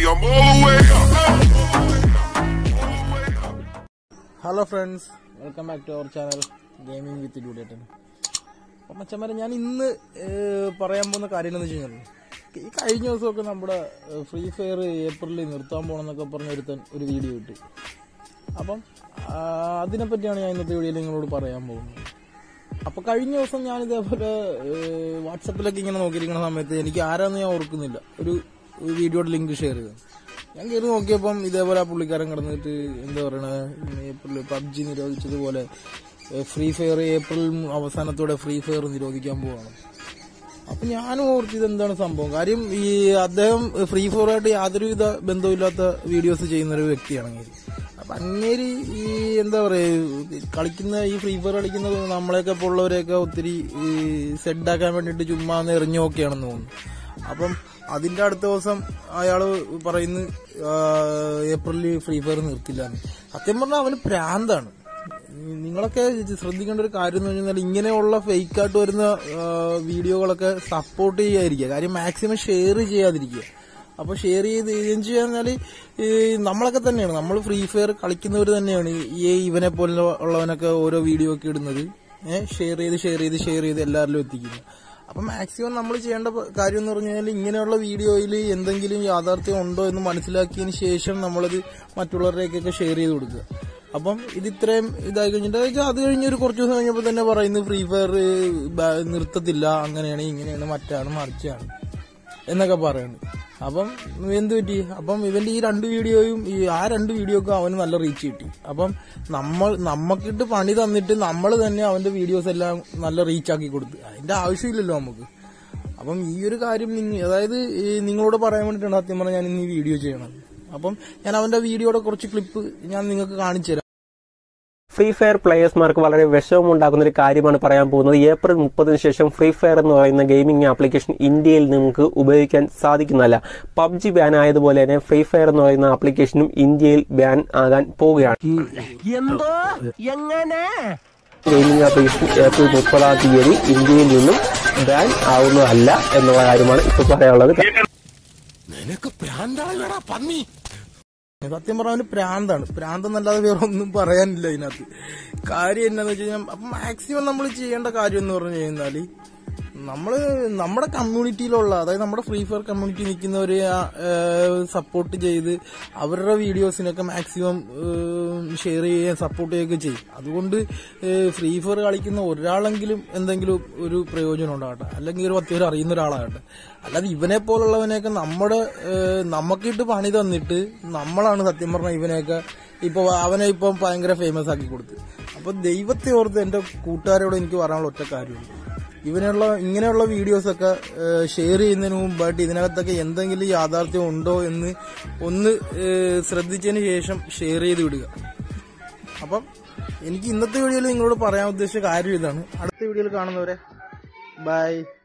I'm all the way up. Hello friends welcome back to our channel gaming with ഡ്യൂഡേട്ടൻ അപ്പം മച്ചന്മാരെ ഞാൻ ഇന്ന് ഏഹ്, പറയാൻ പോകുന്ന കാര്യം എന്ന് വെച്ച് കഴിഞ്ഞാൽ ഈ കഴിഞ്ഞ ദിവസമൊക്കെ നമ്മുടെ ഫ്രീ ഫയർ ഏപ്രിലിൽ നിർത്താൻ പോകണമെന്നൊക്കെ പറഞ്ഞ ഒരുത്തൻ ഒരു വീഡിയോ ഇട്ട് അപ്പം ആ, അതിനെപ്പറ്റിയാണ് ഞാൻ ഇന്നത്തെ വീഡിയോയിൽ നിങ്ങളോട് പറയാൻ പോകുന്നത് അപ്പൊ കഴിഞ്ഞ ദിവസം ഞാൻ ഇതേപോലെ ഏഹ്, വാട്സപ്പിലൊക്കെ ഇങ്ങനെ നോക്കിയിരിക്കുന്ന സമയത്ത് എനിക്ക് ആരാന്ന് ഞാൻ ഓർക്കുന്നില്ല ഒരു ഒരു വീഡിയോയുടെ ലിങ്ക് ഷെയർ ചെയ്തു ഞാൻ കയറി നോക്കിയപ്പം ഇതേപോലെ ആ പുള്ളിക്കാരൻ കിടന്നിട്ട് എന്താ പറയണ ഏപ്രിൽ പബ്ജി നിരോധിച്ചതുപോലെ ഏഹ്, ഫ്രീ ഫയർ ഏപ്രിൽ അവസാനത്തോടെ ഫ്രീ ഫയർ നിരോധിക്കാൻ പോവാണ് അപ്പൊ ഞാനും ഓർത്ത് ഇതെന്താണ് സംഭവം കാര്യം ഈ അദ്ദേഹം ഫ്രീ ഫയറായിട്ട് യാതൊരുവിധ ബന്ധമില്ലാത്ത വീഡിയോസ് ചെയ്യുന്ന ഒരു വ്യക്തിയാണെങ്കിൽ അപ്പൊ അങ്ങേര് ഈ എന്താ പറയാ കളിക്കുന്ന ഈ ഫ്രീ ഫയർ കളിക്കുന്നത് നമ്മളെയൊക്കെ ഉള്ളവരെയൊക്കെ ഒത്തിരി സെഡാക്കാൻ വേണ്ടിട്ട് ചുമ്മാ ഒന്ന് എറിഞ്ഞു നോക്കിയാണെന്ന് തോന്നുന്നു അപ്പം അതിന്റെ അടുത്ത ദിവസം അയാള് പറയുന്നു ആ, ഏപ്രിലിൽ ഫ്രീ ഫയർ നിർത്തില്ല സത്യം പറഞ്ഞാൽ അവന് പ്രാന്താണ് നിങ്ങളൊക്കെ ശ്രദ്ധിക്കേണ്ട ഒരു കാര്യം എന്ന് പറഞ്ഞാൽ ഇങ്ങനെയുള്ള ഫേക്ക് ആയിട്ട് വരുന്ന ആ, വീഡിയോകളൊക്കെ സപ്പോർട്ട് ചെയ്യാതിരിക്കുക കാര്യം മാക്സിമം ഷെയർ ചെയ്യാതിരിക്കുക അപ്പൊ ഷെയർ ചെയ്ത് ഏം ചെയ്യാന്നാല് ഈ നമ്മളൊക്കെ തന്നെയാണ് നമ്മൾ ഫ്രീ ഫയർ കളിക്കുന്നവർ തന്നെയാണ് ഈ ഇവനെ പോലെ ഉള്ളവനൊക്കെ ഓരോ വീഡിയോ ഒക്കെ ഇടുന്നത് ഏഹ് ഷെയർ ചെയ്ത് ഷെയർ ചെയ്ത് ഷെയർ ചെയ്ത് എല്ലാവരിലും എത്തിക്കുന്നത് അപ്പൊ മാക്സിമം നമ്മൾ ചെയ്യേണ്ട പ- കാര്യം എന്ന് പറഞ്ഞു കഴിഞ്ഞാൽ ഇങ്ങനെയുള്ള വീഡിയോയിൽ എന്തെങ്കിലും യാഥാർത്ഥ്യം ഉണ്ടോ എന്ന് മനസ്സിലാക്കിയതിന് ശേഷം നമ്മളത് മറ്റുള്ളവരിലേക്കൊക്കെ ഷെയർ ചെയ്ത് കൊടുക്കുക അപ്പം ഇത് ഇത്രയും ഇതായി കഴിഞ്ഞിട്ട് അത് അത് കഴിഞ്ഞ് ഒരു കുറച്ച് ദിവസം കഴിഞ്ഞപ്പോൾ തന്നെ പറയുന്നു ഫ്രീ ഫയർ നിർത്തത്തില്ല അങ്ങനെയാണ് ഇങ്ങനെയാണ് മറ്റാണ് മറിച്ചാണ് എന്നൊക്കെ പറയുന്നു അപ്പം എന്ത് പറ്റി അപ്പം ഇവന്റെ ഈ രണ്ട് വീഡിയോയും ഈ ആ രണ്ട് വീഡിയോക്കും അവന് നല്ല റീച്ച് കിട്ടി അപ്പം നമ്മൾ നമ്മക്കിട്ട് പണി തന്നിട്ട് നമ്മൾ തന്നെ അവന്റെ വീഡിയോസ് എല്ലാം നല്ല റീച്ച് ആക്കി കൊടുത്തു അതിന്റെ ആവശ്യമില്ലല്ലോ നമുക്ക് അപ്പം ഈ ഒരു കാര്യം നിങ്ങ- അതായത് ഈ നിങ്ങളോട് പറയാൻ വേണ്ടിയിട്ടാണ് സത്യം പറഞ്ഞാൽ ഞാൻ ഇന്ന് ഈ വീഡിയോ ചെയ്യണത് അപ്പം ഞാൻ അവന്റെ വീഡിയോയുടെ കുറച്ച് ക്ലിപ്പ് ഞാൻ നിങ്ങൾക്ക് കാണിച്ചു തരാം ഫ്രീ ഫയർ പ്ലേയേഴ്സ്മാർക്ക് വളരെ വിഷമമുണ്ടാക്കുന്ന ഒരു കാര്യമാണ് പറയാൻ പോകുന്നത് ഏപ്രിൽ മുപ്പതിന് ശേഷം ഫ്രീ ഫയർ എന്ന് പറയുന്ന ഗെയിമിംഗ് ആപ്ലിക്കേഷൻ ഇന്ത്യയിൽ നമുക്ക് ഉപയോഗിക്കാൻ സാധിക്കുന്നതല്ല പബ്ജി ബാൻ ആയതുപോലെ തന്നെ ഫ്രീ ഫയർ എന്ന് പറയുന്ന ആപ്ലിക്കേഷനും ഇന്ത്യയിൽ ബാൻ ആകാൻ പോവുകയാണ് എന്തോ എങ്ങനെ ഗെയിമിംഗ് ആപ്ലിക്കേഷൻ ഏപ്രിൽ മുപ്പതാം തീയതി ഇന്ത്യയിൽ നിന്നും ബാൻ ആവുന്നതല്ല എന്നുള്ള കാര്യമാണ് ഇപ്പോൾ പറയാനുള്ളത് നിനക്ക് പ്രാന്താളടാ പന്നി സത്യം പറഞ്ഞാൽ അവന് പ്രാന്താണ് പ്രാന്തെന്നല്ലാതെ വേറെ ഒന്നും പറയാനില്ല ഇതിനകത്ത് കാര്യം എന്നാന്ന് വെച്ച് കഴിഞ്ഞാൽ അപ്പൊ മാക്സിമം നമ്മൾ ചെയ്യേണ്ട കാര്യം എന്ന് പറഞ്ഞു കഴിഞ്ഞാല് നമ്മള് നമ്മുടെ കമ്മ്യൂണിറ്റിയിലുള്ള അതായത് നമ്മുടെ ഫ്രീ ഫയർ കമ്മ്യൂണിറ്റി നിൽക്കുന്നവരെ സപ്പോർട്ട് ചെയ്ത് അവരുടെ വീഡിയോസിനൊക്കെ മാക്സിമം ഷെയർ ചെയ്യുകയും സപ്പോർട്ട് ചെയ്യുകയൊക്കെ ചെയ്യും അതുകൊണ്ട് ഫ്രീ ഫയർ കളിക്കുന്ന ഒരാളെങ്കിലും എന്തെങ്കിലും ഒരു പ്രയോജനം ഉണ്ടാകട്ടെ അല്ലെങ്കിൽ ഒരു പത്ത് പേര് അറിയുന്ന ഒരാളാകട്ടെ അല്ലാതെ ഇവനെ പോലുള്ളവനെയൊക്കെ നമ്മുടെ ഏഹ്, നമുക്കിട്ട് പണി തന്നിട്ട് നമ്മളാണ് സത്യം പറഞ്ഞ ഇവനെയൊക്കെ ഇപ്പൊ അവനെ ഇപ്പം ഭയങ്കര ഫേമസ് ആക്കി കൊടുത്ത് അപ്പൊ ദൈവത്തെ ഓർത്ത് എന്റെ കൂട്ടുകാരോട് എനിക്ക് പറയാനുള്ള ഒറ്റ കാര്യമുണ്ട് ഇവനുള്ള ഇങ്ങനെയുള്ള വീഡിയോസ് ഒക്കെ ഷെയർ ചെയ്യുന്നതിന് മുമ്പായിട്ട് ഇതിനകത്തൊക്കെ എന്തെങ്കിലും യാഥാർത്ഥ്യം ഉണ്ടോ എന്ന് ഒന്ന് ഏഹ്, ശ്രദ്ധിച്ചതിന് ശേഷം ഷെയർ ചെയ്ത് വിടുക അപ്പം എനിക്ക് ഇന്നത്തെ വീഡിയോയിൽ നിങ്ങളോട് പറയാൻ ഉദ്ദേശിച്ച കാര്യം ഇതാണ് അടുത്ത വീഡിയോയിൽ കാണുന്നവരെ ബൈ